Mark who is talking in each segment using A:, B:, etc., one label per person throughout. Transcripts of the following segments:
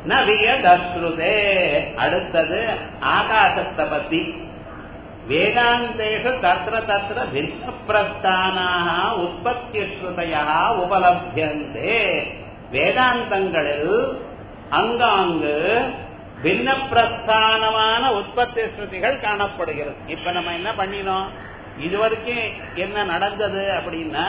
A: நவியதஸ்ருதே அடுத்தது ஆகாசத்தை பத்தி வேதாந்தேஷு தத்திர தத்திர பின்ன பிரஸ்தானாக உற்பத்தி ஸ்ருதையா உபலபியந்தே வேதாந்தங்களில் அங்காங்கு பின்ன பிரஸ்தானமான உற்பத்தி ஸ்ருதிகள் காணப்படுகிறது இப்ப நம்ம என்ன பண்ணினோம் இதுவரைக்கும் என்ன நடந்தது அப்படின்னா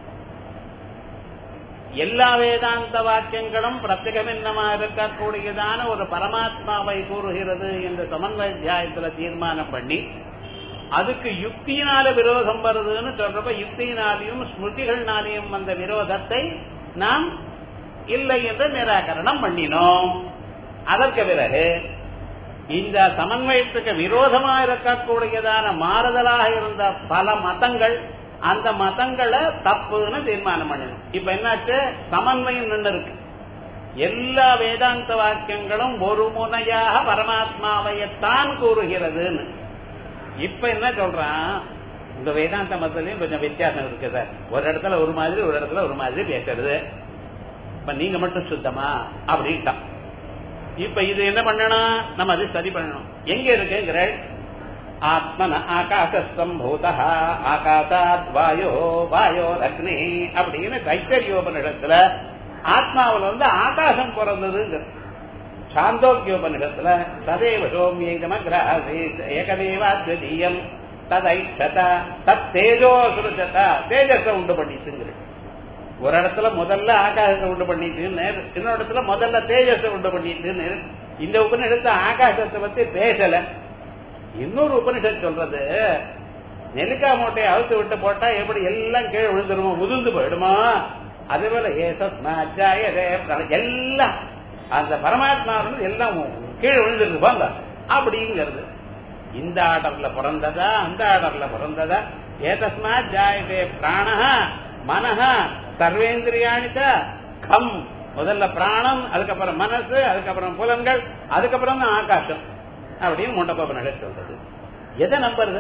A: எல்லா வேதாந்த வாக்கியங்களும் பிரத்யகமின்னமா இருக்கக்கூடியதான ஒரு பரமாத்மாவை கூறுகிறது என்று சமன்வயத்தியாயத்துல தீர்மானம் பண்ணி அதுக்கு யுக்தியினால விரோதம் வருதுன்னு சொல்றப்ப யுக்தியினாலையும் ஸ்மிருதிகள்னாலையும் வந்த விரோதத்தை நாம் இல்லை என்று நிராகரணம் பண்ணினோம் அதற்கு பிறகு இந்த சமன்வயத்துக்கு விரோதமா இருக்கக்கூடியதான மாறுதலாக இருந்த பல மதங்கள் அந்த மதங்களை தப்புன்னு தீர்மானம் பண்ணணும் இப்ப என்னாச்சு சமன்வயம் நின்று இருக்கு எல்லா வேதாந்த வாக்கியங்களும் ஒரு முனையாக பரமாத்மாவையத்தான் கூறுகிறதுன்னு இப்ப என்ன சொல்றான் இந்த வேதாந்த மதத்திலையும் கொஞ்சம் வித்தியாசம் இருக்கு சார் ஒரு இடத்துல ஒரு மாதிரி ஒரு இடத்துல ஒரு மாதிரி பேசுறது இப்ப நீங்க மட்டும் சுத்தமா அப்படின்ட்டான் இப்ப இது என்ன பண்ணணும் நம்ம அது சரி பண்ணணும் எங்க இருக்குங்கிற ஆத்மன ஆகாசம்பூத ஆகாசாத் வாயோ வாயோ அக்னி அப்படின்னு தைத்தரியோபனிடத்துல ஆத்மாவில் வந்து ஆகாசம் பிறந்ததுங்கிற சாந்தோக்கியோபனிடத்துல ததேவ சோமியமகிராசி ஏகதேவாத்வதீயம் ததைஷத தத் தேஜோ சுருச்சத தேஜஸ உண்டு பண்ணிட்டுங்கிற ஒரு இடத்துல முதல்ல ஆகாசத்தை உண்டு பண்ணிட்டுன்னு இன்னொரு இடத்துல முதல்ல தேஜஸை உண்டு பண்ணிட்டுன்னு இந்த உபநிடத்தை ஆகாசத்தை பத்தி பேசல இன்னொரு உபனிஷத் சொல்றது நெல்லிக்கா மூட்டையை அவுத்து விட்டு போட்டா எப்படி எல்லாம் கீழே விழுந்துருமோ உதிர்ந்து போயிடுமா அதே போல எல்லாம் அந்த பரமாத்மா எல்லாம் கீழே விழுந்துருக்கு போங்க அப்படிங்கிறது இந்த ஆர்டர்ல பிறந்ததா அந்த ஆர்டர்ல பிறந்ததா ஏதஸ்மா ஜாயதே பிராணஹ மனஹ சர்வேந்திரியாணித கம் முதல்ல பிராணம் அதுக்கப்புறம் மனசு அதுக்கப்புறம் புலன்கள் அதுக்கப்புறம் தான் ஆகாசம் அப்படின்னு முண்டக்கோப்ப நகை சொல்றது எதை நம்புறது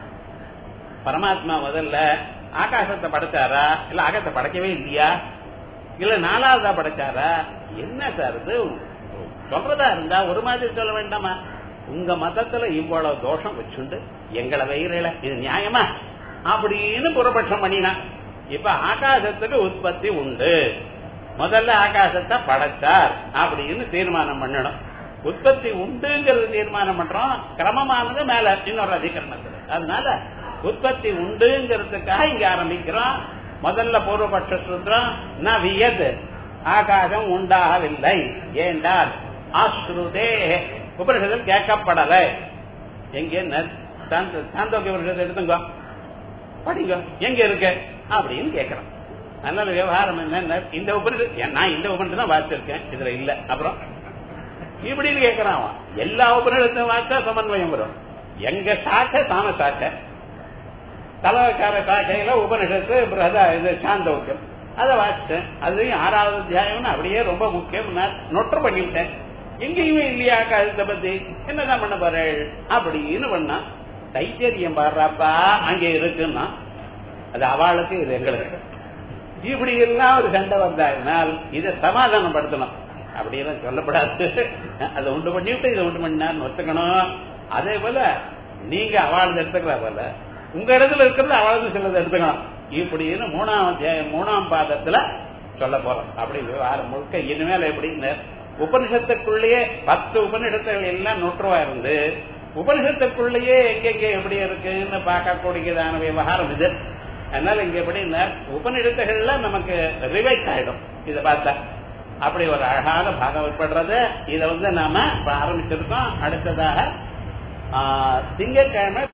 A: பரமாத்மா முதல்ல ஆகாசத்தை படைச்சாரா இல்ல ஆகாசத்தை படைக்கவே இல்லையா இல்ல நாலாவதா படைச்சாரா என்ன சார் இது சொல்றதா இருந்தா ஒரு மாதிரி சொல்ல வேண்டாமா உங்க மதத்துல இவ்வளவு தோஷம் வச்சுண்டு எங்களை வயிறுல இது நியாயமா அப்படின்னு புறபட்சம் பண்ணினா இப்ப ஆகாசத்துக்கு உற்பத்தி உண்டு முதல்ல ஆகாசத்தை படைச்சார் அப்படின்னு தீர்மானம் பண்ணணும் உற்பத்தி உண்டுங்கிறது தீர்மானம் பண்றோம் கிரமமானது மேல இன்னொரு அதிகரணத்துல அதனால உற்பத்தி உண்டுங்கிறதுக்காக இங்க ஆரம்பிக்கிறோம் முதல்ல பூர்வபட்ச சூத்திரம் நவியது ஆகாசம் உண்டாகவில்லை ஏண்டால் ஆஸ்ருதே உபனிஷத்தில் கேட்கப்படல எங்க சாந்தோக்கிய உபனிஷத்தை எடுத்துங்க படிங்க எங்க இருக்கு அப்படின்னு கேட்கிறோம் அதனால விவகாரம் என்ன இந்த உபனிஷத் நான் இந்த உபனிஷம் தான் வாசிச்சிருக்கேன் இதுல இல்ல அப்புறம் இப்படின்னு கேட்கிறான் அவன் எல்லா உபநிடத்தையும் வாச்சா சமன்வயம் வரும் எங்க சாக்க சாம சாக்க தலைவக்கார சாக்கையில உபனிஷத்து பிரதா இது சாந்தோக்கியம் அதை வாசிட்டேன் அதுலயும் ஆறாவது அத்தியாயம்னு அப்படியே ரொம்ப முக்கியம் நான் நொற்று பண்ணிவிட்டேன் எங்கேயுமே இல்லையா கழுத்தை பத்தி என்னதான் பண்ண போற அப்படின்னு பண்ணா தைத்தரியம் பாடுறாப்பா அங்க இருக்குன்னா அது அவளுக்கு இது எங்களுக்கு இப்படி எல்லாம் ஒரு சண்டை வந்தால் இதை சமாதானப்படுத்தணும் அப்படியெல்லாம் சொல்லப்படாது அதை உண்டு பண்ணிவிட்டு இதை உண்டு பண்ணான்னு ஒத்துக்கணும் அதே போல நீங்க அவளது எடுத்துக்கிறா போல உங்க இடத்துல இருக்கிறது அவளது சிலது எடுத்துக்கணும் இப்படின்னு மூணாம் அத்தியாயம் மூணாம் பாதத்துல சொல்ல போறோம் அப்படி விவகாரம் முழுக்க இனிமேல் எப்படின்னு உபனிஷத்துக்குள்ளேயே பத்து உபனிஷத்துகள் எல்லாம் நூற்றுவா இருந்து உபனிஷத்துக்குள்ளேயே எங்கெங்க எப்படி இருக்குன்னு பார்க்கக்கூடியதான விவகாரம் இது அதனால இங்க எப்படின்னா உபநிடத்துகள்ல நமக்கு ரிவைஸ் ஆயிடும் இதை பார்த்தா அப்படி ஒரு அழகான பாகம் உட்படுறது இதை வந்து நாம இப்ப ஆரம்பிச்சிருக்கோம் அடுத்ததாக திங்கட்கிழமை